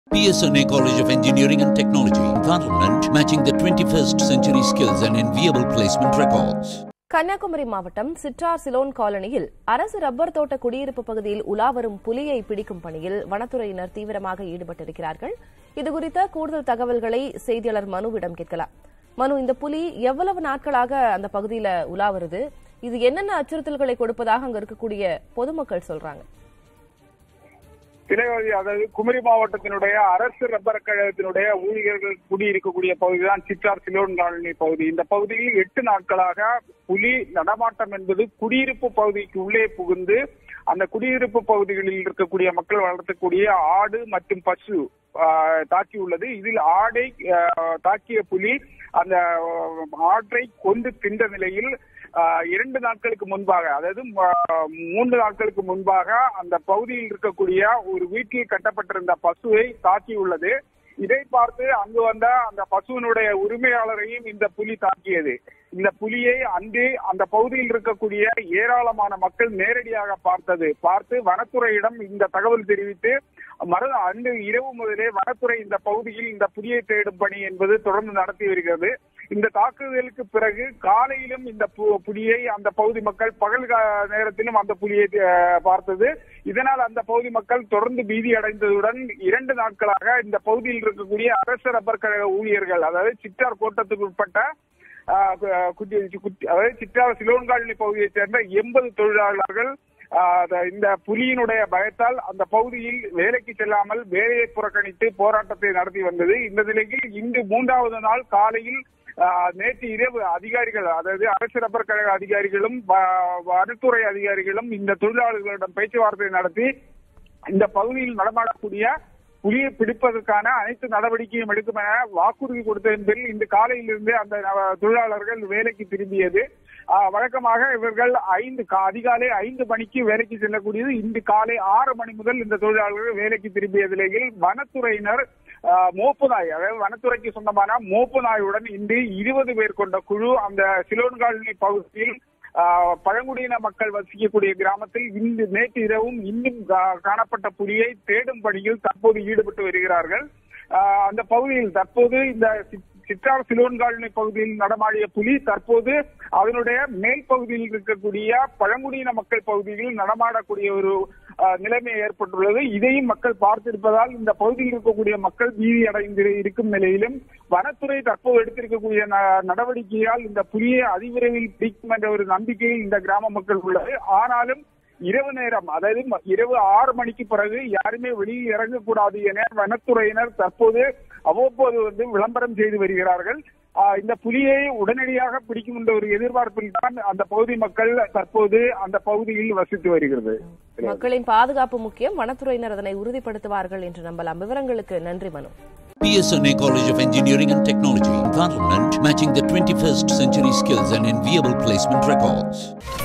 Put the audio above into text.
PSNA College of Engineering and Technology, Parliament, matching the 21st century skills and enviable placement records. Kanyakumari மாவட்டம் சிற்றார் சிலோன் காலனியில் அரசு rubber தோட்ட குடியிருப்பு பகுதியில் உலாவரும் புலியை பிடிக்கும் பணியில் வனத்துறையினர் தீவிரமாக ஈடுபட்டிருக்கிறார்கள் இதுகுறித்த கூடுதல் தகவல்களை செய்தியாளர் மனுவிடம் கேட்கலாம் மனு இந்த புலி எவ்வளவு நாட்களாக அந்த பகுதியில உலா வருது இது என்னென்ன அச்சுறுத்தல்களை கொடுப்பதாக அங்க இருக்கக்கூடிய பொதுமக்கள் சொல்றாங்க திரைவதி அதாவது குமரி மாவட்டத்தினுடைய அரசு ரப்பர் கழகத்தினுடைய ஊழியர்கள் குடியிருக்கக்கூடிய பகுதி தான் சிற்றார் சிலோன் காலனி பகுதி இந்த பகுதியில் எட்டு நாட்களாக புலி நடமாட்டம் என்பது குடியிருப்பு பகுதிக்கு உள்ளே புகுந்து அந்த குடியிருப்பு பகுதிகளில் இருக்கக்கூடிய மக்கள் வளர்த்தக்கூடிய ஆடு மற்றும் பசு ஆஹ், தாக்கியுள்ளது இதில் ஆடை ஆஹ், தாக்கிய புலி அந்த ஆற்றை கொண்டு தின்ற நிலையில் ஆஹ், இரண்டு நாட்களுக்கு முன்பாக அதாவது ம- மூன்று நாட்களுக்கு முன்பாக அந்த பகுதியில் இருக்கக்கூடிய ஒரு வீட்டில் கட்டப்பட்டிருந்த பசுவை தாக்கியுள்ளது இதை பார்த்து அங்கு வந்த அந்த பசுவினுடைய உரிமையாளரையும் இந்த புலி தாக்கியது இந்த புலியை அன்று அந்த பகுதியில் இருக்கக்கூடிய ஏராளமான மக்கள் நேரடியாக பார்த்தது பார்த்து வனத்துறையிடம் இந்த தகவல் தெரிவித்து மறு அன்று இரவு முதலே வனத்துறை இந்த பகுதியில் இந்த புலியை தேடும் பணி என்பது தொடர்ந்து நடத்தி வருகிறது இந்த தாக்குதலுக்கு பிறகு காலையிலும் இந்த பு- புலியை அந்த பகுதி மக்கள் பகல் கா- நேரத்திலும் அந்த புலியை அஹ், பார்த்தது இதனால் அந்த பகுதி மக்கள் தொடர்ந்து பீதி அடைந்ததுடன் இரண்டு நாட்களாக இந்த பகுதியில் இருக்கக்கூடிய அரசு ரப்பர் கழக ஊழியர்கள் அதாவது சிற்றார் கோட்டத்துக்கு உட்பட்ட ஆஹ், கு- குட்டி- குட்டி- அதாவது சிற்றார் சிலோன் காலனி பகுதியைச் சேர்ந்த எண்பது தொழிலாளர்கள் ஆஹ், அத- இந்த புலியினுடைய பயத்தால் அந்த பகுதியில் வேலைக்கு செல்லாமல் வேலையை புறக்கணித்து போராட்டத்தை நடத்தி வந்தது இந்த நிலையில் இன்று மூன்றாவது நாள் காலையில் ஆஹ், நேற்று இரவு அதிகாரிகள் அதாவது அரசு ரப்பர் கழக அதிகாரிகளும் வ- வனத்துறை அதிகாரிகளும் இந்த தொழிலாளர்களிடம் பேச்சுவார்த்தை நடத்தி இந்த பகுதியில் நடமாடக்கூடிய புலியை பிடிப்பதற்கான அனைத்து நடவடிக்கையும் எடுக்கும் என வாக்குறுதி கொடுத்ததன் பேரில் இன்று காலையிலிருந்து அந்த நவ- தொழிலாளர்கள் வேலைக்கு திரும்பியது ஆஹ், வழக்கமாக இவர்கள் ஐந்து கா- அதிகாலை ஐந்து மணிக்கு வேலைக்கு செல்லக்கூடியது இன்று காலை ஆறு மணி முதல் இந்த தொழிலாளர்கள் வேலைக்கு திரும்பிய நிலையில் வனத்துறையினர் ஆஹ், மோப்பு நாய் அதாவது வனத்துறைக்கு சொந்தமான மோப்பு நாயுடன் இன்று இருபது பேர் கொண்ட குழு அந்த சிலோன் காலனி பகுதியில் ஆஹ், பழங்குடியின மக்கள் வசிக்கக்கூடிய கிராமத்தில் இன்று நேற்று இரவும் இன்னும் கா- காணப்பட்ட புலியை தேடும் பணியில் தற்போது ஈடுபட்டு வருகிறார்கள் ஆஹ், அந்த பகுதியில் தற்போது இந்த சி- சிற்றார் சிலோன் காலனி பகுதியில் நடமாடிய புலி தற்போது அதனுடைய மேல் பகுதியில் இருக்கக்கூடிய பழங்குடியின மக்கள் பகுதியில் நடமாடக்கூடிய ஒரு ஆஹ், நிலைமை ஏற்பட்டுள்ளது இதையும் மக்கள் பார்த்திருப்பதால் இந்த பகுதியில் இருக்கக்கூடிய மக்கள் பீதி அடைந்து இருக்கும் நிலையிலும் வனத்துறை தற்போது எடுத்திருக்கக்கூடிய ந- நடவடிக்கையால் இந்த புலியை அதிவிரைவில் பிடிக்கும் என்ற ஒரு நம்பிக்கையில் இந்த கிராம மக்கள் உள்ளது ஆனாலும் இரவு நேரம் அதாவது ம- இரவு ஆறு மணிக்கு பிறகு யாருமே வெளியில் இறங்கக்கூடாது என வனத்துறையினர் தற்போது அவ்வப்போது வந்து விளம்பரம் செய்து வருகிறார்கள் ஆஹ் இந்த புலியை உடனடியாக பிடிக்கும் என்ற ஒரு எதிர்பார்ப்பில் தான் அந்த பகுதி மக்கள் தற்போது அந்த பகுதியில் வசித்து வருகிறது மக்களின் பாதுகாப்பு முக்கியம் வனத்துறையினர் அதனை உறுதிப்படுத்துவார்கள் என்று நம்பலாம் விவரங்களுக்கு நன்றி மனு PSNA College of Engineering and Technology, Parliament, matching the 21st century skills and enviable placement records.